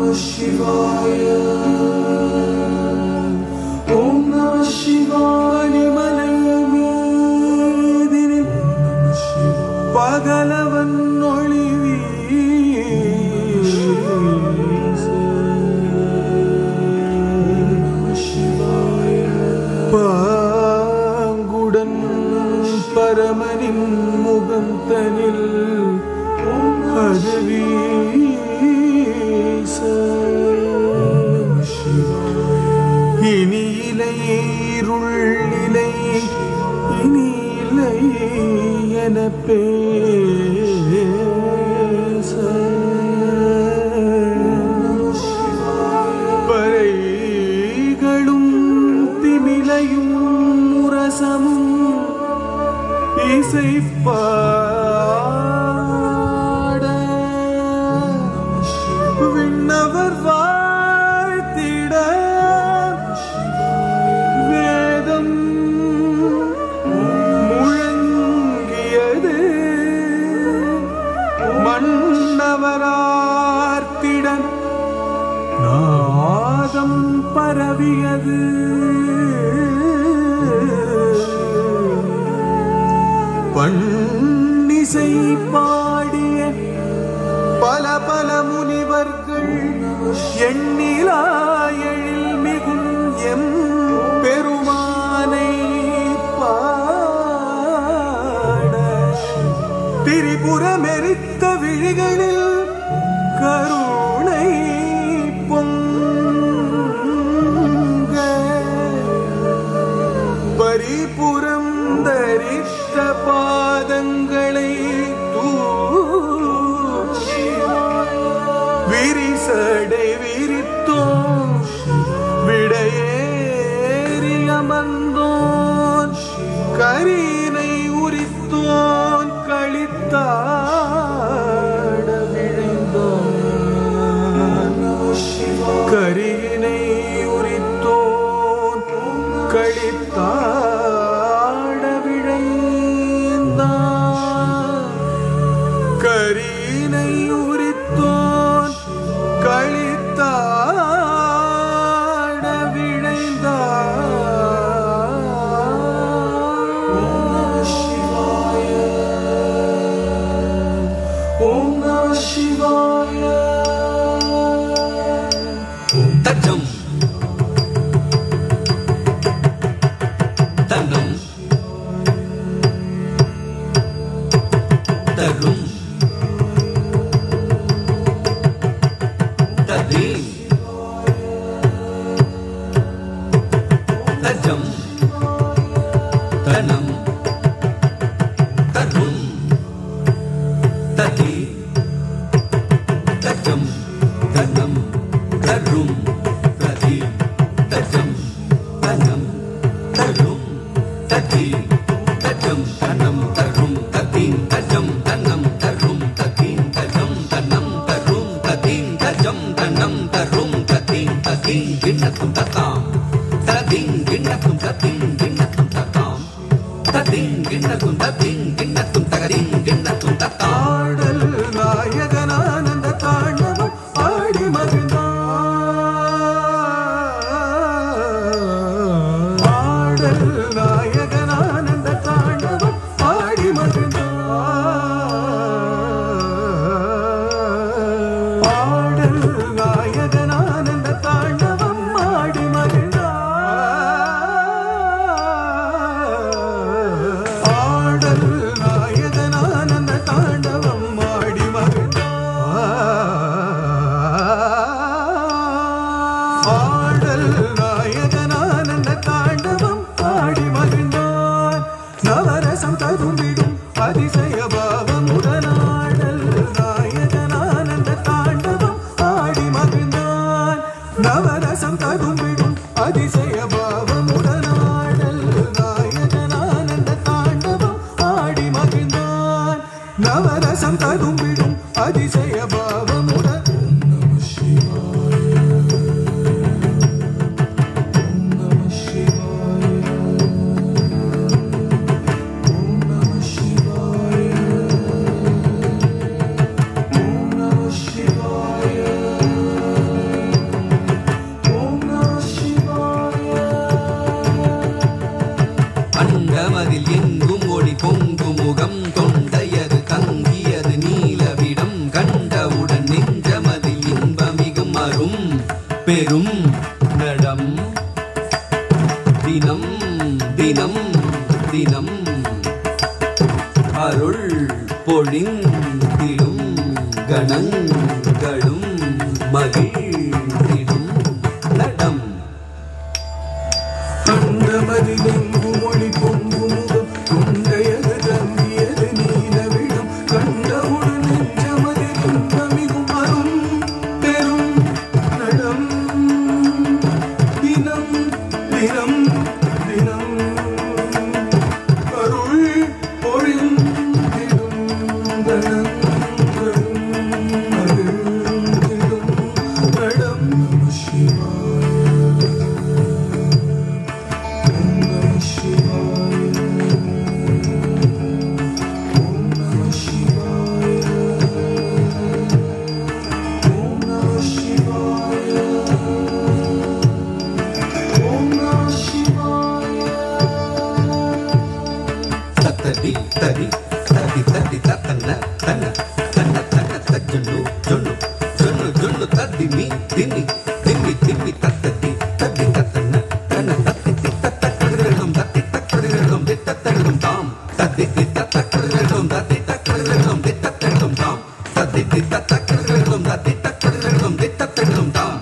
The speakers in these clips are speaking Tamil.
சிவாய ஓம் நம சிவாய மலைமீதினில் பகலவன் ஒளி பாங்குடன் பரமனின் முகம் தனில் அது வீச இனி இலை இருளிலை இனி இலை என பேச பறைகளும் திமிலையும் முரசமும் இசைப்பாட விண்ணவர் வாழ்த்திட வேதம் முழங்கியது மன்னவரார்த்திட நாதம் பரவியது பண்ணிசை பாடிய பல பல முனிவர்கள் எண்ணிலா எழில் மிகும் எம் பெருமானை பாட திரிபுரமெரித்த விழிகளில் கருணை பொங்க பரிபுரம் தரித்த பாதங்களை தூக்கி விரிசடை விரித்தோம் விடையேறி அமர்ந்தோன் கரீனை உரித்தோன் கழித்தாட விழைந்தோன் கரியினை உரித்தோன் கழித்தாட விழைந்தான் கரியினை உரித்தோன் கழித்தாட விழைந்தான் ஓம் நம சிவாய தஜம் தன்னம் தரும் ததீம் தஜம் தனம் தரும் ததி தஜம் தனம் தரும் ததி தஜம் தனம் தரும் ததி தஜம் தனம் தரும் ததீம் தஜம் தனம் தரும் ததீம் தஜம் தனம் தரும் ததீம் தஜம் தனம் தரும் ததீம் ததீம் கிண்ணத்தும் ததாம் ததீம் கிண்ணத்தும் ததீம் கிண்ணத்தும் ததாம் ததீம் கிண்ணத்தும் ததீம் கிண்ணத்தும் தகதீம் கிண்ணத்தும் ததாம் ஆடல் நாயகனானந்த தாண்டவம் ஆடி மகிழ்ந்தான் ஆடல் நாயகனானந்த தாண்டவம் ஆடி மகிழ்ந்தான் ஆடல் நாயகனானந்த தாண்டவம் ஆடி மகிழ்ந்தான் ஆடல் நாயகனானந்த தாண்டவம் ஆடி மகிழ்ந்தான் ஆடல் நாயகனானந்த தாண்டவம் ஆடி மகிழ்ந்தான் நவரசம் தரும்பிடும் அதிசய பாவமுடனாடல் நாயகனானந்த தாண்டவம் ஆடி மனங்களும் மகிழ்ந்திடும் நடம் கண்டமதிலெங்கு மொழி பொங்கு முகம் கொண்டையது தங்கியது நீலவிடம் கண்டவுடு நெஞ்சமதில் இன்பமிகும் அரும் பெரும் நடம் தினம் தினம் தினம் அருள் பொழிந்திடும் கணங்களும் மகிழ்ந்திடும் நடம் நம சிவாய ஓம் நம சிவாய ஓம் நம சிவாய ஓம் நம சிவாய ஓம் நம சிவாய தத்தடி தடி தடி தடி தத்தன்ன தன்ன தன்ன தன்ன தஜுன்னு ஜொன்னு ஜொன்னு ஜொன்னு தத்தி மீ திம்மி திம்மி திம்மி தத்தடி தடி தத்தன்ன தன்ன தத்தி தி தத்தக்கடுகளும் தத்தி தக்கடுகளும் தி தத்தடுகளும் தாம் தத்தி தி தத்தக்கடுகளும் தத்தி தக்கடுகளும் தி தத்தடுகளும் தாம் தத்தி தி தத்தக்கடுகளும் தத்தி தக்கடுகளும் தி தத்தடுகளும் தாம்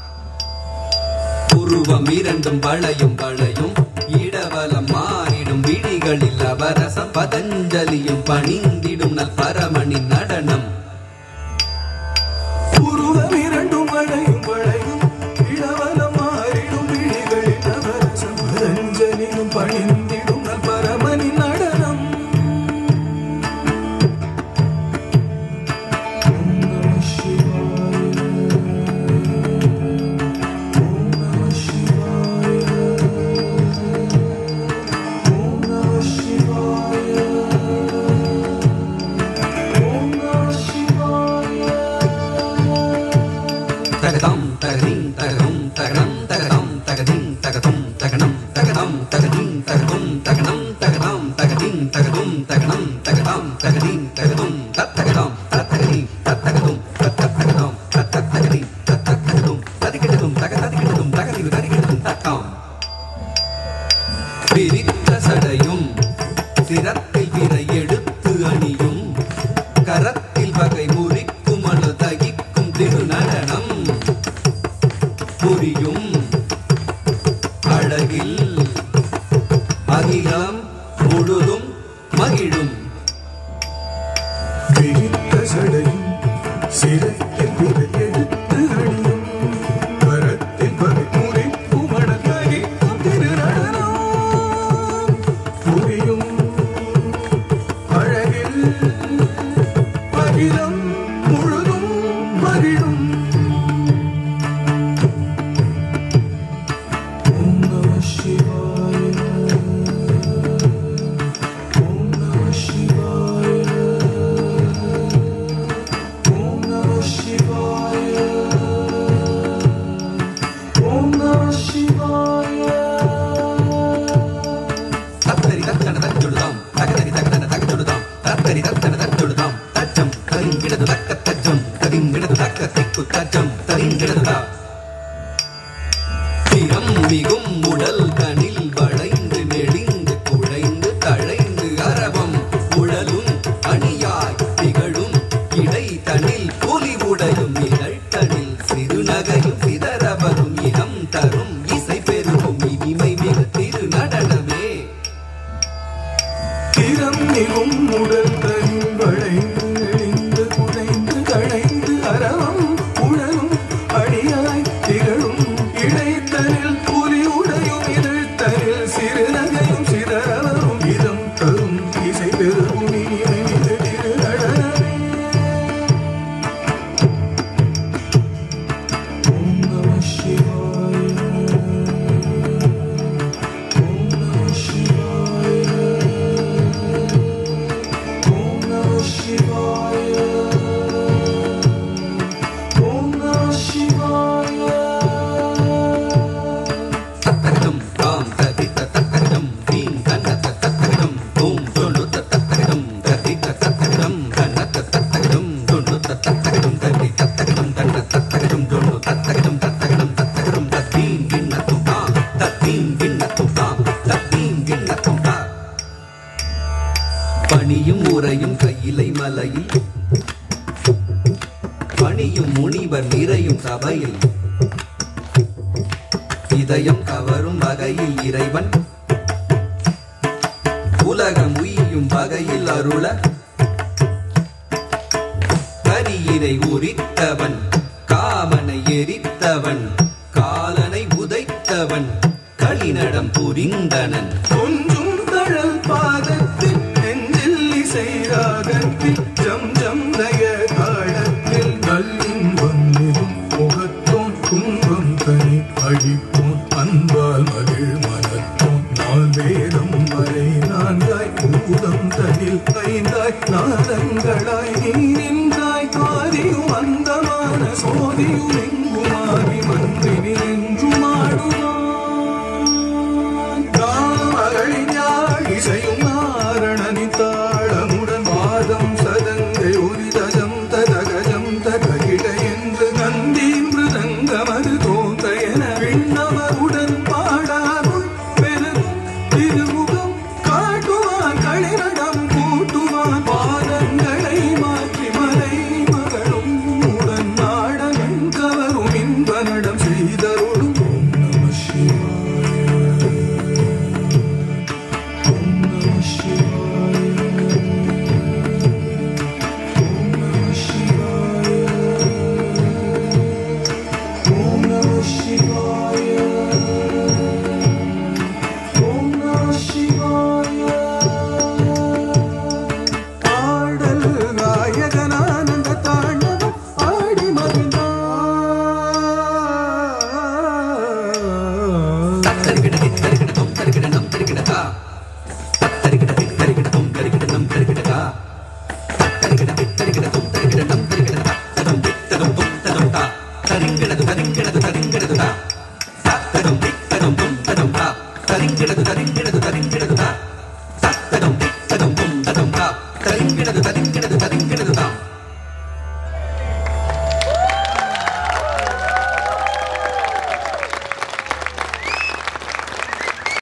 உருவம் இரண்டும் வளையும் வளையும் இடவலம் மாறிடும் விழிகளில் அவரசம் பதஞ்சலியும் பணிந்திடும் நல் பரமனின் நடனம் உருவம் இரண்டும் வளையும் வளையும் இளவலம் மாறிடும் விழிகளில் நவரசம் பதஞ்சலியும் பணிந்திடும் நல் பரமனின் நடனம் ஓம் நம சிவாய ஓம் நம சிவாய ஓம் நம சிவாய ஓம் நம சிவாய தகதம் தகதிம் தகதும் தகனம் தகதம் தகதிம் தகதும் தகனம் தகதம் தகதிம் தகதும் தகனம் தகதாம் தகதிம் தகதும் தகனம் தகதாம் தகதிம் தகதும் தத்தகதாம் தத்தகதிம் தத்தகதும் தத்தகதாம் தத்தகதிம் தத்தகதும் ததிகிடதும் தகததிகிடதும் தகதிவு ததிகிடதும் தத்தாம் பிரித்த சடையும் சிரத்தில் விரை எடுத்து அணியும் கரத்தில் வகை முறிக்கும் அணு தகிக்கும் திருநடனம் புரியும் அழகில் அகிலம் முழுதும் மகிழும் விரித்த சடையும் சிரத்தில் விரல் எடுத்து அணியும் கரத்தில் வகை முறிக்கும் அடக்ககிக்கும் திருநடனம் புரியும் அழகில் அகிலம் முழுதும் மகிழும் ஓம் நம சிவாய ஓம் நம சிவாய ஓம் நம சிவாய ஓம் நம சிவாய தத்தரி தத்தன தச்சொழுதாம் தகதரி தகதன தகச்சொழுதாம் தத்தரி தத்தன தச்சொழுதாம் தச்சம் தரிங்கிடது தக்க தச்சம் தரிங்கிடது தக்க திக்கு தச்சம் தரிங்கிடது தா திறம் மிகும் உடல் கனில் வளைந்து நெளிந்து குழைந்து தழைந்து அரவம் உழலும் அணியாய் திகழும் இடை தனில் புலி உடையும் நிழட்டனில் சிறுநகையும் சிதறவரும் இனம் தரும் இசை பெருகும் இனிமை மிகு திரு நடனமே திறம் மிகும் உடல் தனில் வளைந்து நெளிந்து குழைந்து களைந்து அறவம் உடலும் அடியாய் திகழும் இடைத்தனில் புலி உடையும் இதழ்த்தனில் சிறுநகையும் சிதறவரும் இதம் தரும் இசை பெருகும் இனிமை மிகு திருநடனமே ஓம் நம சிவாய ஓம் நம சிவாய ஓம் நம சிவாய ஓம் நம சிவாய தத்தரிடம் தாம் ததித்த தத்தரிடம் தீம் கண்ணத்த தத்தரிடம் தூம் தொழுத்த தத்தரிடம் ததித்த தத்தரிடம் கண்ணத்த தத்தரிடம் தொழுத்த தத்தரிடம் தத்தி தத்தரிடம் தன்ன தத்தரிடம் தொழு தத்தரிடம் தத்தரிடம் தத்தரிடம் தத்தீம் கிண்ணத்தும் தாம் தத்தீம் கிண்ணத்தும் தாம் தத்தீம் கிண்ணத்தும் தாம் பணியும் உரையும் கையிலை மலையில் பணியும் முனிவர் நிறையும் சபையில் இதயம் கவரும் வகையில் இறைவன் உலகம் உய்யும் வகையில் அருள கரியினை உரித்தவன் காமனை எரித்தவன் காலனை உதைத்தவன் களிநடம் புரிந்தனன் கொஞ்சும் தழல் பாதத்தில் நெஞ்சில் இசை ராகத்தில் ஜம் ஜம் லய தாளத்தில் நல்லின்பம் நெடும் முகத்தோன் துன்பம் தனி அழிப்போன் அன்பால் மகிழ் மனத்தோன் நால் வேதம் வரை நான்காய் பூதம் தனில் ஐந்தாய் நாதங்களாய் நீ நின்றாய் காதியும் அந்தமான சோதியும்